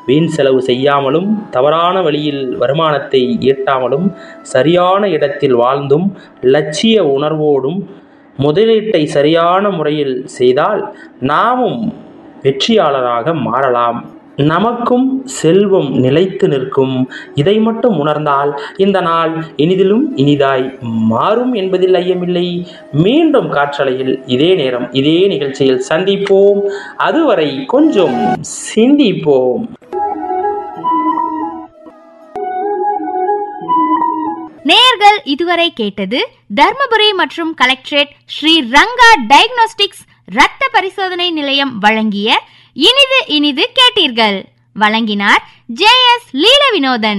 வீண் செலவு செய்யாமலும் தவறான வழியில் வருமானத்தை ஈட்டாமலும் சரியான இடத்தில் வாழ்ந்தும் லட்சிய உணர்வோடும் முதலீட்டை சரியான முறையில் செய்தால் நாமும் வெற்றியாளராக மாறலாம் நமக்கும் செல்வம் நிலைத்து நிற்கும் இதை மட்டும் உணர்ந்தால் இந்த நாள் இனிதிலும் இனிதாய் மாறும் என்பதில் ஐயமில்லை மீண்டும் காற்றலையில் இதே நேரம் இதே நிகழ்ச்சியில் சந்திப்போம் அதுவரை கொஞ்சம் சிந்திப்போம் நேயர்கள் இதுவரை கேட்டது தர்மபுரி மற்றும் கலெக்டரேட் ஸ்ரீ ரங்கா டயக்னோஸ்டிக்ஸ் இரத்த பரிசோதனை நிலையம் வழங்கிய இனிது இனிது கேட்டீர்கள் வழங்கினார் ஜே எஸ் லீல வினோதன்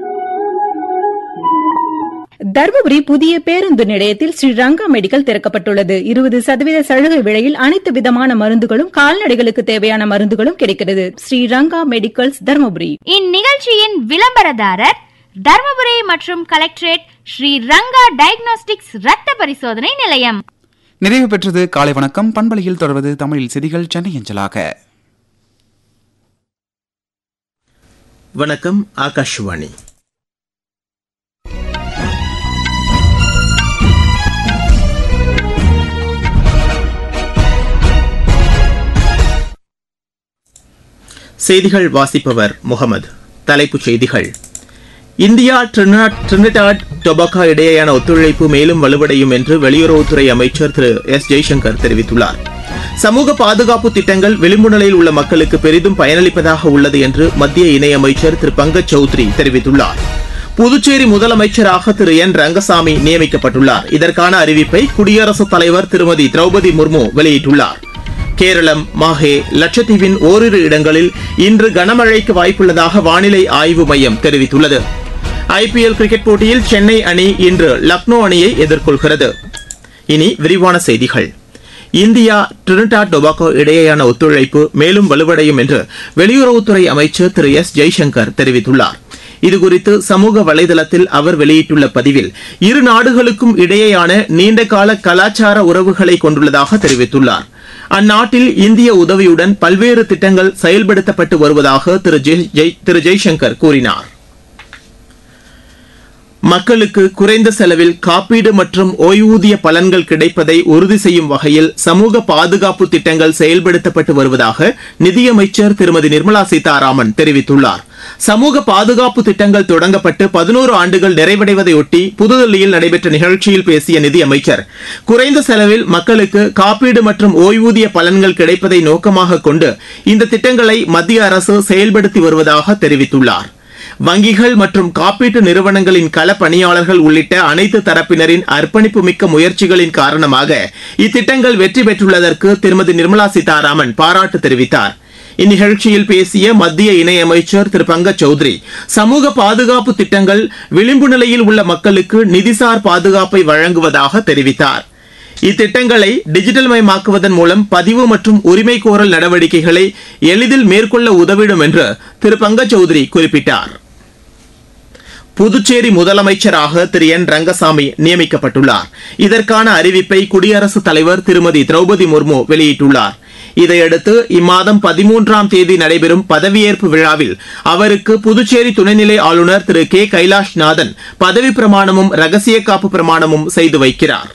தர்மபுரி புதிய பேருந்து நிலையத்தில் ஸ்ரீ ரங்கா மெடிக்கல் திறக்கப்பட்டுள்ளது இருபது சதவீத சலுகை விலையில் அனைத்து விதமான மருந்துகளும் கால்நடைகளுக்கு தேவையான மருந்துகளும் கிடைக்கிறது ஸ்ரீ ரங்கா மெடிக்கல்ஸ் தர்மபுரி இந்நிகழ்ச்சியின் விளம்பரதாரர் தர்மபுரி மற்றும் கலெக்டரேட் ஸ்ரீ ரங்கா டயக்னோஸ்டிக்ஸ் இரத்த பரிசோதனை நிலையம் நிறைவு பெற்றது காலை வணக்கம் பண்பலையில் தொடர்வது தமிழில் செய்திகள் சென்னை அஞ்சலாக வணக்கம் ஆகாஷ்வாணி செய்திகள் வாசிப்பவர் முகமது தலைப்புச் செய்திகள் இந்தியா ட்ரினிடாட் ட்ரினிடாட் டொபாக்கோ இடையேயான ஒத்துழைப்பு மேலும் வலுவடையும் என்று வெளியுறவுத்துறை அமைச்சர் திரு எஸ் ஜெய்சங்கர் தெரிவித்துள்ளார் சமூக பாதுகாப்பு திட்டங்கள் விளிம்பு நிலையில் உள்ள மக்களுக்கு பெரிதும் பயனளிப்பதாக உள்ளது என்று மத்திய இணையமைச்சர் திரு பங்கஜ் சௌத்ரி தெரிவித்துள்ளார் புதுச்சேரி முதலமைச்சராக திரு என் ரங்கசாமி நியமிக்கப்பட்டுள்ளார் இதற்கான அறிவிப்பை குடியரசுத் தலைவர் திருமதி திரௌபதி முர்மு வெளியிட்டுள்ளார் கேரளம் மாஹே லட்சத்தீவின் ஓரிரு இடங்களில் இன்று கனமழைக்கு வாய்ப்புள்ளதாக வானிலை ஆய்வு மையம் தெரிவித்துள்ளது ஐபிஎல் கிரிக்கெட் போட்டியில் சென்னை அணி இன்று லக்னோ அணியை எதிர்கொள்கிறது இனி விரிவான செய்திகள் இந்தியா டிரினிடாட் டொபாக்கோ இடையேயான ஒத்துழைப்பு மேலும் வலுவடையும் என்று வெளியுறவுத்துறை அமைச்சர் திரு எஸ் ஜெய்சங்கர் தெரிவித்துள்ளார் இதுகுறித்து சமூக வலைதளத்தில் அவர் வெளியிட்டுள்ள பதிவில் இரு நாடுகளுக்கும் இடையேயான நீண்டகால கலாச்சார உறவுகளை கொண்டுள்ளதாக தெரிவித்துள்ளார் அந்நாட்டில் இந்திய உதவியுடன் பல்வேறு திட்டங்கள் செயல்படுத்தப்பட்டு வருவதாக திரு ஜெய்- ஜெய்- திரு ஜெய்சங்கர் கூறினார் மக்களுக்கு குறைந்த செலவில் காப்பீடு மற்றும் ஓய்வூதிய பலன்கள் கிடைப்பதை உறுதி செய்யும் வகையில் சமூக பாதுகாப்பு திட்டங்கள் செயல்படுத்தப்பட்டு வருவதாக நிதியமைச்சர் திருமதி நிர்மலா சீதாராமன் தெரிவித்துள்ளார் சமூக பாதுகாப்பு திட்டங்கள் தொடங்கப்பட்டு பதினோரு ஆண்டுகள் நிறைவடைவதையொட்டி புதுதில்லியில் நடைபெற்ற நிகழ்ச்சியில் பேசிய நிதியமைச்சர் குறைந்த செலவில் மக்களுக்கு காப்பீடு மற்றும் ஓய்வூதிய பலன்கள் கிடைப்பதை நோக்கமாக கொண்டு இந்த திட்டங்களை மத்திய அரசு செயல்படுத்தி வருவதாக தெரிவித்துள்ளார் வங்கிகள் மற்றும் காப்பீட்டு நிறுவனங்களின் கள பணியாளர்கள் உள்ளிட்ட அனைத்து தரப்பினரின் அர்ப்பணிப்பு மிக்க முயற்சிகளின் காரணமாக இத்திட்டங்கள் வெற்றி பெற்றுள்ளதற்கு திருமதி நிர்மலா சீதாராமன் பாராட்டு தெரிவித்தார் இந்நிகழ்ச்சியில் பேசிய மத்திய இணையமைச்சர் திரு பங்கஜ் சௌத்ரி சமூக பாதுகாப்பு திட்டங்கள் விளிம்பு நிலையில் உள்ள மக்களுக்கு நிதிசார் பாதுகாப்பை வழங்குவதாக தெரிவித்தார் இத்திட்டங்களை டிஜிட்டல் மயமாக்குவதன் மூலம் பதிவு மற்றும் உரிமை கோரல் நடவடிக்கைகளை எளிதில் மேற்கொள்ள உதவிடும் என்று திரு பங்கஜ் சௌத்ரி குறிப்பிட்டார் புதுச்சேரி முதலமைச்சராக திரு என் ரங்கசாமி நியமிக்கப்பட்டுள்ளார் இதற்கான அறிவிப்பை குடியரசுத் தலைவர் திருமதி திரௌபதி முர்மு வெளியிட்டுள்ளார் இதையடுத்து இம்மாதம் பதிமூன்றாம் தேதி நடைபெறும் பதவியேற்பு விழாவில் அவருக்கு புதுச்சேரி துணைநிலை ஆளுநர் திரு கே கைலாஷ்நாதன் பதவி பிரமாணமும் ரகசிய காப்பு பிரமாணமும் செய்து வைக்கிறார்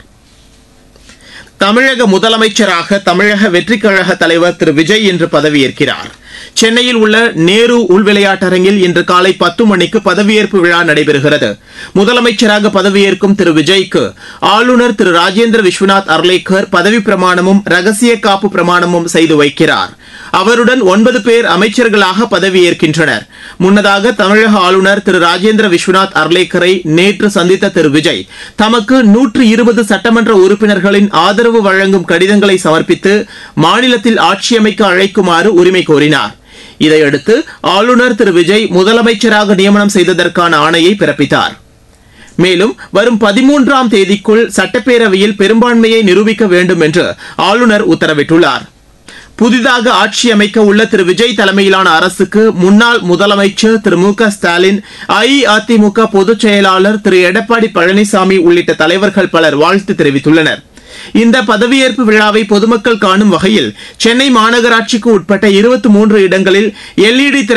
தமிழக முதலமைச்சராக தமிழக வெற்றிக் கழக தலைவர் திரு விஜய் இன்று பதவியேற்கிறார் சென்னையில் உள்ள நேரு உள்விளையாட்டரங்கில் இன்று காலை பத்து மணிக்கு பதவியேற்பு விழா நடைபெறுகிறது முதலமைச்சராக பதவியேற்கும் திரு விஜய்க்கு ஆளுநர் திரு ராஜேந்திர விஸ்வநாத் அர்லேக்கர் பதவி பிரமாணமும் ரகசிய காப்பு பிரமாணமும் செய்து வைக்கிறார் அவருடன் ஒன்பது பேர் அமைச்சர்களாக பதவியேற்கின்றனர் முன்னதாக தமிழக ஆளுநர் திரு ராஜேந்திர விஸ்வநாத் அர்லேக்கரை நேற்று சந்தித்த திரு விஜய் தமக்கு நூற்று இருபது சட்டமன்ற உறுப்பினர்களின் ஆதரவு வழங்கும் கடிதங்களை சமர்ப்பித்து மாநிலத்தில் ஆட்சியமைக்க அழைக்குமாறு உரிமை கோரினார் இதையடுத்து ஆளுநர் திரு விஜய் முதலமைச்சராக நியமனம் செய்ததற்கான ஆணையை பிறப்பித்தார் மேலும் வரும் பதிமூன்றாம் தேதிக்குள் சட்டப்பேரவையில் பெரும்பான்மையை நிரூபிக்க வேண்டும் என்று ஆளுநர் உத்தரவிட்டுள்ளார் புதிதாக ஆட்சி அமைக்க உள்ள திரு விஜய் தலைமையிலான அரசுக்கு முன்னாள் முதலமைச்சர் திரு மு க ஸ்டாலின் அஇஅதிமுக பொதுச் செயலாளர் திரு எடப்பாடி பழனிசாமி உள்ளிட்ட தலைவர்கள் பலர் வாழ்த்து தெரிவித்துள்ளனர் இந்த பதவியேற்பு விழாவை பொதுமக்கள் காணும் வகையில் சென்னை மாநகராட்சிக்கு உட்பட்ட இருபத்தி மூன்று இடங்களில் எல்இடி திரை